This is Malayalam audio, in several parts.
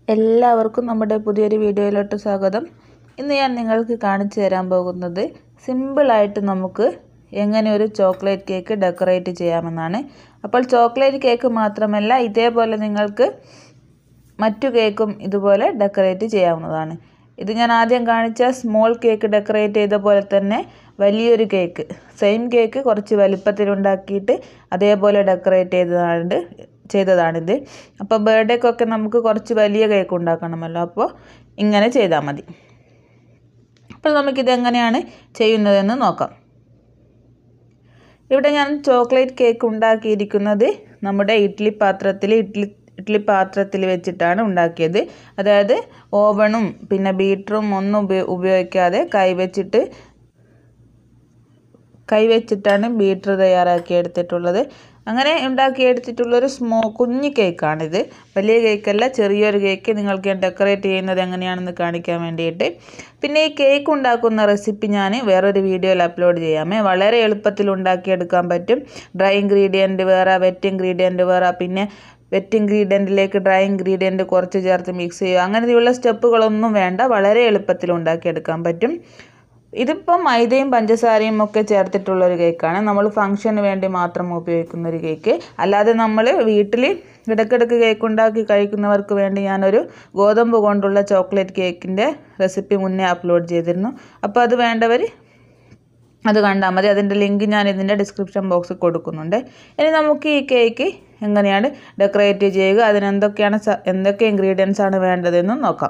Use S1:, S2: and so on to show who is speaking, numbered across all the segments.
S1: എല്ലാവർക്കും നമ്മുടെ പുതിയൊരു വീഡിയോയിലോട്ട് സ്വാഗതം ഇന്ന് ഞാൻ നിങ്ങൾക്ക് കാണിച്ചു തരാൻ പോകുന്നത് സിമ്പിളായിട്ട് നമുക്ക് എങ്ങനെ ഒരു ചോക്ലേറ്റ് കേക്ക് ഡെക്കറേറ്റ് ചെയ്യാമെന്നാണ് അപ്പോൾ ചോക്ലേറ്റ് കേക്ക് മാത്രമല്ല ഇതേപോലെ നിങ്ങൾക്ക് മറ്റു കേക്കും ഇതുപോലെ ഡെക്കറേറ്റ് ചെയ്യാവുന്നതാണ് ഇത് ഞാൻ ആദ്യം കാണിച്ച സ്മോൾ കേക്ക് ഡെക്കറേറ്റ് ചെയ്ത പോലെ തന്നെ വലിയൊരു കേക്ക് സെയിം കേക്ക് കുറച്ച് വലിപ്പത്തിലുണ്ടാക്കിയിട്ട് അതേപോലെ ഡെക്കറേറ്റ് ചെയ്തതാണ് ചെയ്തതാണിത് അപ്പോൾ ബർത്ത്ഡേക്കൊക്കെ നമുക്ക് കുറച്ച് വലിയ കേക്ക് ഉണ്ടാക്കണമല്ലോ അപ്പോൾ ഇങ്ങനെ ചെയ്താൽ മതി അപ്പോൾ നമുക്കിത് എങ്ങനെയാണ് ചെയ്യുന്നതെന്ന് നോക്കാം ഇവിടെ ഞാൻ ചോക്ലേറ്റ് കേക്ക് ഉണ്ടാക്കിയിരിക്കുന്നത് നമ്മുടെ ഇഡ്ഡലി പാത്രത്തിൽ ഇഡ്ഡലി ഇഡ്ഡലി പാത്രത്തിൽ വെച്ചിട്ടാണ് ഉണ്ടാക്കിയത് അതായത് ഓവണും പിന്നെ ബീറ്ററും ഒന്നും ഉപയോ ഉപയോഗിക്കാതെ കൈ വെച്ചിട്ട് കൈ വെച്ചിട്ടാണ് ബീറ്റർ തയ്യാറാക്കി എടുത്തിട്ടുള്ളത് അങ്ങനെ ഉണ്ടാക്കിയെടുത്തിട്ടുള്ളൊരു സ്മോ കുഞ്ഞു കേക്കാണിത് വലിയ കേക്കല്ല ചെറിയൊരു കേക്ക് നിങ്ങൾക്ക് ഞാൻ ഡെക്കറേറ്റ് ചെയ്യുന്നത് എങ്ങനെയാണെന്ന് കാണിക്കാൻ വേണ്ടിയിട്ട് പിന്നെ ഈ കേക്ക് ഉണ്ടാക്കുന്ന റെസിപ്പി ഞാൻ വേറൊരു വീഡിയോയിൽ അപ്ലോഡ് ചെയ്യാമേ വളരെ എളുപ്പത്തിൽ ഉണ്ടാക്കിയെടുക്കാൻ പറ്റും ഡ്രൈ ഇൻഗ്രീഡിയൻറ്റ് വേറെ വെറ്റ് ഇൻഗ്രീഡിയൻറ്റ് വേറെ പിന്നെ വെറ്റ് ഇൻഗ്രീഡിയൻറ്റിലേക്ക് ഡ്രൈ ഇൻഗ്രീഡിയൻറ്റ് കുറച്ച് ചേർത്ത് മിക്സ് ചെയ്യുക അങ്ങനെയുള്ള സ്റ്റെപ്പുകളൊന്നും വേണ്ട വളരെ എളുപ്പത്തിൽ ഉണ്ടാക്കിയെടുക്കാൻ പറ്റും ഇതിപ്പം മൈദയും പഞ്ചസാരയും ഒക്കെ ചേർത്തിട്ടുള്ള ഒരു കേക്കാണ് നമ്മൾ ഫംഗ്ഷന് വേണ്ടി മാത്രം ഉപയോഗിക്കുന്ന ഒരു കേക്ക് അല്ലാതെ നമ്മൾ വീട്ടിൽ ഇടയ്ക്കിടയ്ക്ക് കേക്ക് ഉണ്ടാക്കി കഴിക്കുന്നവർക്ക് വേണ്ടി ഞാനൊരു ഗോതമ്പ് കൊണ്ടുള്ള ചോക്ലേറ്റ് കേക്കിൻ്റെ റെസിപ്പി മുന്നേ അപ്ലോഡ് ചെയ്തിരുന്നു അപ്പോൾ അത് വേണ്ടവർ അത് കണ്ടാൽ മതി അതിൻ്റെ ലിങ്ക് ഞാൻ ഇതിൻ്റെ ഡിസ്ക്രിപ്ഷൻ ബോക്സിൽ കൊടുക്കുന്നുണ്ട് ഇനി നമുക്ക് ഈ കേക്ക് എങ്ങനെയാണ് ഡെക്കറേറ്റ് ചെയ്യുക അതിനെന്തൊക്കെയാണ് എന്തൊക്കെ ഇൻഗ്രീഡിയൻസ് ആണ് വേണ്ടതെന്നും നോക്കാം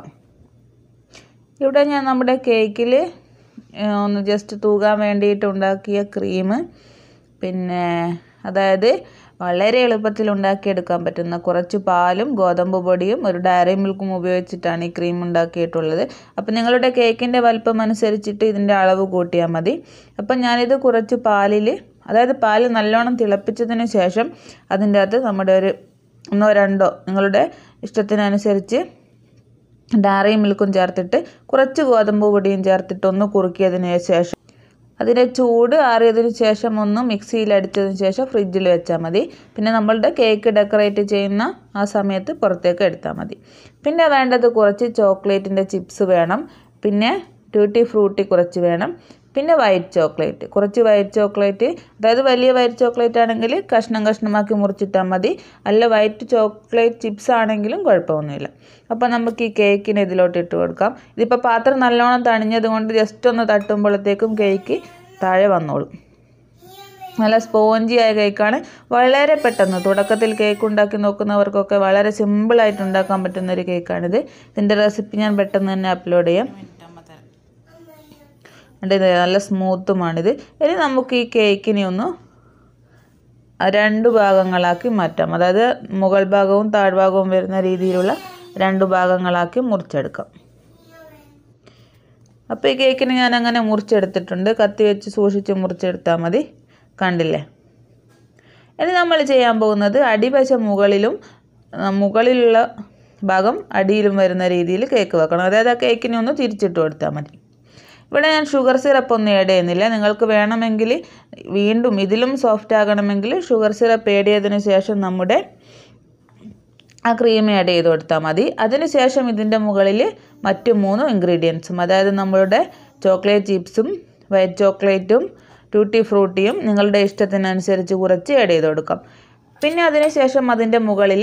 S1: ഇവിടെ ഞാൻ നമ്മുടെ കേക്കിൽ ഒന്ന് ജസ്റ്റ് തൂകാൻ വേണ്ടിയിട്ട് ഉണ്ടാക്കിയ ക്രീം പിന്നെ അതായത് വളരെ എളുപ്പത്തിൽ ഉണ്ടാക്കിയെടുക്കാൻ പറ്റുന്ന കുറച്ച് പാലും ഗോതമ്പ് പൊടിയും ഒരു ഡയറി മിൽക്കും ഉപയോഗിച്ചിട്ടാണ് ഈ ക്രീം ഉണ്ടാക്കിയിട്ടുള്ളത് അപ്പം നിങ്ങളുടെ കേക്കിൻ്റെ വലിപ്പം അനുസരിച്ചിട്ട് ഇതിൻ്റെ അളവ് കൂട്ടിയാൽ മതി അപ്പം ഞാനിത് കുറച്ച് പാലിൽ അതായത് പാല് നല്ലോണം തിളപ്പിച്ചതിന് ശേഷം അതിൻ്റെ അകത്ത് നമ്മുടെ ഒരു ഒന്നോ രണ്ടോ നിങ്ങളുടെ ഇഷ്ടത്തിനനുസരിച്ച് ഡയറി മിൽക്കും ചേർത്തിട്ട് കുറച്ച് ഗോതമ്പ് പൊടിയും ചേർത്തിട്ട് ഒന്ന് കുറുക്കിയതിന് ശേഷം അതിൻ്റെ ചൂട് ആറിയതിന് ശേഷം ഒന്ന് മിക്സിയിൽ അടിച്ചതിന് ശേഷം ഫ്രിഡ്ജിൽ വെച്ചാൽ മതി പിന്നെ നമ്മളുടെ കേക്ക് ഡെക്കറേറ്റ് ചെയ്യുന്ന ആ സമയത്ത് പുറത്തേക്ക് എടുത്താൽ മതി പിന്നെ വേണ്ടത് കുറച്ച് ചോക്ലേറ്റിൻ്റെ ചിപ്സ് വേണം പിന്നെ ട്യൂട്ടി ഫ്രൂട്ടി കുറച്ച് വേണം പിന്നെ വൈറ്റ് ചോക്ലേറ്റ് കുറച്ച് വൈറ്റ് ചോക്ലേറ്റ് അതായത് വലിയ വൈറ്റ് ചോക്ലേറ്റ് ആണെങ്കിൽ കഷ്ണം കഷ്ണമാക്കി മുറിച്ചിട്ടാൽ മതി അല്ല വൈറ്റ് ചോക്ലേറ്റ് ചിപ്സ് ആണെങ്കിലും കുഴപ്പമൊന്നുമില്ല അപ്പോൾ നമുക്ക് ഈ കേക്കിന് ഇതിലോട്ട് ഇട്ട് കൊടുക്കാം ഇതിപ്പോൾ പാത്രം നല്ലോണം തണിഞ്ഞത് കൊണ്ട് ജസ്റ്റ് ഒന്ന് തട്ടുമ്പോഴത്തേക്കും കേക്ക് താഴെ വന്നോളും നല്ല സ്പോഞ്ചി ആയ കേക്കാണ് വളരെ പെട്ടെന്ന് തുടക്കത്തിൽ കേക്ക് ഉണ്ടാക്കി നോക്കുന്നവർക്കൊക്കെ വളരെ സിമ്പിളായിട്ട് ഉണ്ടാക്കാൻ പറ്റുന്ന ഒരു കേക്കാണിത് ഇതിൻ്റെ റെസിപ്പി ഞാൻ പെട്ടെന്ന് തന്നെ അപ്ലോഡ് ചെയ്യാം ഇത് നല്ല സ്മൂത്തുമാണിത് ഇനി നമുക്ക് ഈ കേക്കിനെ ഒന്ന് രണ്ട് ഭാഗങ്ങളാക്കി മാറ്റാം അതായത് മുകൾ ഭാഗവും താഴ്ഭാഗവും വരുന്ന രീതിയിലുള്ള രണ്ട് ഭാഗങ്ങളാക്കി മുറിച്ചെടുക്കാം അപ്പോൾ ഈ കേക്കിന് ഞാൻ അങ്ങനെ മുറിച്ചെടുത്തിട്ടുണ്ട് കത്തി വെച്ച് സൂക്ഷിച്ച് മുറിച്ചെടുത്താൽ മതി കണ്ടില്ലേ ഇനി നമ്മൾ ചെയ്യാൻ പോകുന്നത് അടിവശം മുകളിലും മുകളിലുള്ള ഭാഗം അടിയിലും വരുന്ന രീതിയിൽ കേക്ക് വെക്കണം അതായത് ആ കേക്കിനെ ഒന്ന് തിരിച്ചിട്ട് കൊടുത്താൽ മതി ഇവിടെ ഞാൻ ഷുഗർ സിറപ്പ് ഒന്നും ആഡ് ചെയ്യുന്നില്ല നിങ്ങൾക്ക് വേണമെങ്കിൽ വീണ്ടും ഇതിലും സോഫ്റ്റ് ആകണമെങ്കിൽ ഷുഗർ സിറപ്പ് ആഡ് ചെയ്തതിന് ശേഷം നമ്മുടെ ആ ക്രീം ആഡ് ചെയ്ത് കൊടുത്താൽ മതി അതിനുശേഷം ഇതിൻ്റെ മുകളിൽ മറ്റു മൂന്ന് ഇൻഗ്രീഡിയൻസും അതായത് നമ്മളുടെ ചോക്ലേറ്റ് ചിപ്സും വൈറ്റ് ചോക്ലേറ്റും ട്യൂട്ടി ഫ്രൂട്ടിയും നിങ്ങളുടെ ഇഷ്ടത്തിനനുസരിച്ച് കുറച്ച് ആഡ് ചെയ്ത് കൊടുക്കാം പിന്നെ അതിനുശേഷം അതിൻ്റെ മുകളിൽ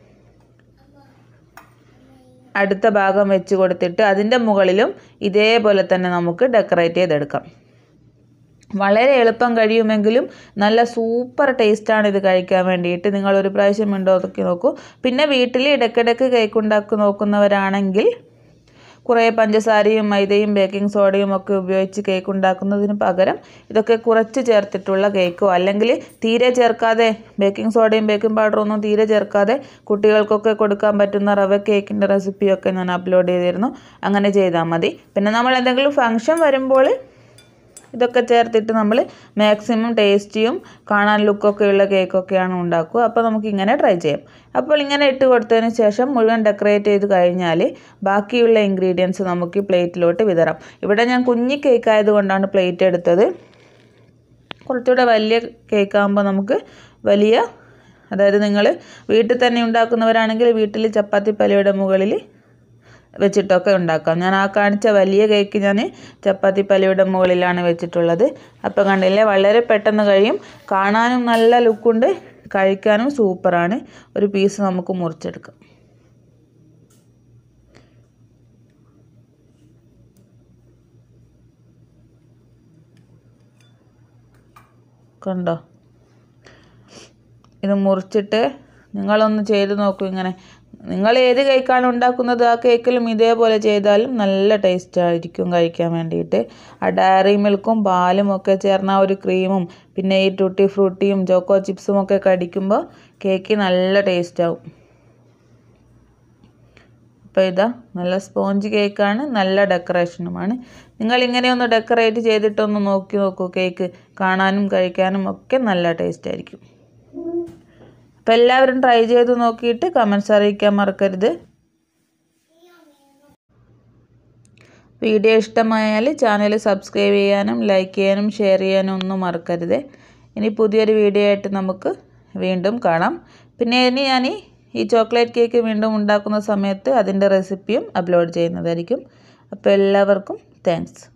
S1: അടുത്ത ഭാഗം വെച്ച് കൊടുത്തിട്ട് അതിൻ്റെ മുകളിലും ഇതേപോലെ തന്നെ നമുക്ക് ഡെക്കറേറ്റ് ചെയ്തെടുക്കാം വളരെ എളുപ്പം കഴിയുമെങ്കിലും നല്ല സൂപ്പർ ടേസ്റ്റാണ് ഇത് കഴിക്കാൻ വേണ്ടിയിട്ട് നിങ്ങൾ ഒരു പ്രാവശ്യം ഉണ്ടോ നോക്കി നോക്കൂ പിന്നെ വീട്ടിൽ ഇടയ്ക്കിടയ്ക്ക് കേക്ക് ഉണ്ടാക്കി നോക്കുന്നവരാണെങ്കിൽ കുറേ പഞ്ചസാരയും മൈദയും ബേക്കിംഗ് സോഡയും ഒക്കെ ഉപയോഗിച്ച് കേക്ക് ഉണ്ടാക്കുന്നതിന് പകരം ഇതൊക്കെ കുറച്ച് ചേർത്തിട്ടുള്ള കേക്കോ അല്ലെങ്കിൽ തീരെ ചേർക്കാതെ ബേക്കിംഗ് സോഡയും ബേക്കിംഗ് പൗഡറും ഒന്നും തീരെ ചേർക്കാതെ കുട്ടികൾക്കൊക്കെ കൊടുക്കാൻ പറ്റുന്ന റവ കേക്കിൻ്റെ റെസിപ്പിയൊക്കെ ഞാൻ അപ്ലോഡ് ചെയ്തിരുന്നു അങ്ങനെ ചെയ്താൽ മതി പിന്നെ നമ്മൾ എന്തെങ്കിലും ഫംഗ്ഷൻ വരുമ്പോൾ ഇതൊക്കെ ചേർത്തിട്ട് നമ്മൾ മാക്സിമം ടേസ്റ്റിയും കാണാൻ ലുക്കൊക്കെ ഉള്ള കേക്കൊക്കെയാണ് ഉണ്ടാക്കുക അപ്പോൾ നമുക്ക് ഇങ്ങനെ ട്രൈ ചെയ്യാം അപ്പോൾ ഇങ്ങനെ ഇട്ട് കൊടുത്തതിന് ശേഷം മുഴുവൻ ഡെക്കറേറ്റ് ചെയ്ത് കഴിഞ്ഞാൽ ബാക്കിയുള്ള ഇൻഗ്രീഡിയൻസ് നമുക്ക് പ്ലേറ്റിലോട്ട് വിതറാം ഇവിടെ ഞാൻ കുഞ്ഞി കേക്ക് ആയതുകൊണ്ടാണ് പ്ലേറ്റ് എടുത്തത് കുറച്ചുകൂടെ വലിയ കേക്ക് ആകുമ്പോൾ നമുക്ക് വലിയ അതായത് നിങ്ങൾ വീട്ടിൽ തന്നെ ഉണ്ടാക്കുന്നവരാണെങ്കിൽ വീട്ടിൽ ചപ്പാത്തി പലയുടെ മുകളിൽ വെച്ചിട്ടൊക്കെ ഉണ്ടാക്കാം ഞാൻ ആ കാണിച്ച വലിയ കേക്ക് ഞാൻ ചപ്പാത്തി പലയുടെ മുകളിലാണ് വെച്ചിട്ടുള്ളത് അപ്പോൾ കണ്ടില്ലേ വളരെ പെട്ടെന്ന് കഴിയും കാണാനും നല്ല ലുക്കുണ്ട് കഴിക്കാനും സൂപ്പറാണ് ഒരു പീസ് നമുക്ക് മുറിച്ചെടുക്കാം കണ്ടോ ഇത് മുറിച്ചിട്ട് നിങ്ങളൊന്ന് ചെയ്ത് നോക്കൂ ഇങ്ങനെ നിങ്ങൾ ഏത് കേക്കാണ് ഉണ്ടാക്കുന്നത് ആ കേക്കിലും ഇതേപോലെ ചെയ്താലും നല്ല ടേസ്റ്റ് ആയിരിക്കും കഴിക്കാൻ വേണ്ടിയിട്ട് ആ ഡയറി മിൽക്കും പാലും ഒക്കെ ചേർന്ന ആ ഒരു ക്രീമും പിന്നെ ഈ ടൂട്ടി ഫ്രൂട്ടിയും ചോക്കോ ചിപ്സും ഒക്കെ കടിക്കുമ്പോൾ കേക്ക് നല്ല ടേസ്റ്റ് ആവും അപ്പോൾ ഇതാ നല്ല സ്പോഞ്ച് കേക്കാണ് നല്ല ഡെക്കറേഷനുമാണ് നിങ്ങൾ ഇങ്ങനെ ഒന്ന് ഡെക്കറേറ്റ് ചെയ്തിട്ടൊന്ന് നോക്കി നോക്കൂ കേക്ക് കാണാനും കഴിക്കാനും ഒക്കെ നല്ല ടേസ്റ്റ് ആയിരിക്കും അപ്പോൾ എല്ലാവരും ട്രൈ ചെയ്ത് നോക്കിയിട്ട് കമൻസ് അറിയിക്കാൻ മറക്കരുത് വീഡിയോ ഇഷ്ടമായാൽ ചാനൽ സബ്സ്ക്രൈബ് ചെയ്യാനും ലൈക്ക് ചെയ്യാനും ഷെയർ ചെയ്യാനും ഒന്നും മറക്കരുത് ഇനി പുതിയൊരു വീഡിയോ ആയിട്ട് നമുക്ക് വീണ്ടും കാണാം പിന്നെ ഇനി ഞാൻ ഈ ചോക്ലേറ്റ് കേക്ക് വീണ്ടും ഉണ്ടാക്കുന്ന സമയത്ത് അതിൻ്റെ റെസിപ്പിയും അപ്ലോഡ് ചെയ്യുന്നതായിരിക്കും അപ്പോൾ എല്ലാവർക്കും താങ്ക്സ്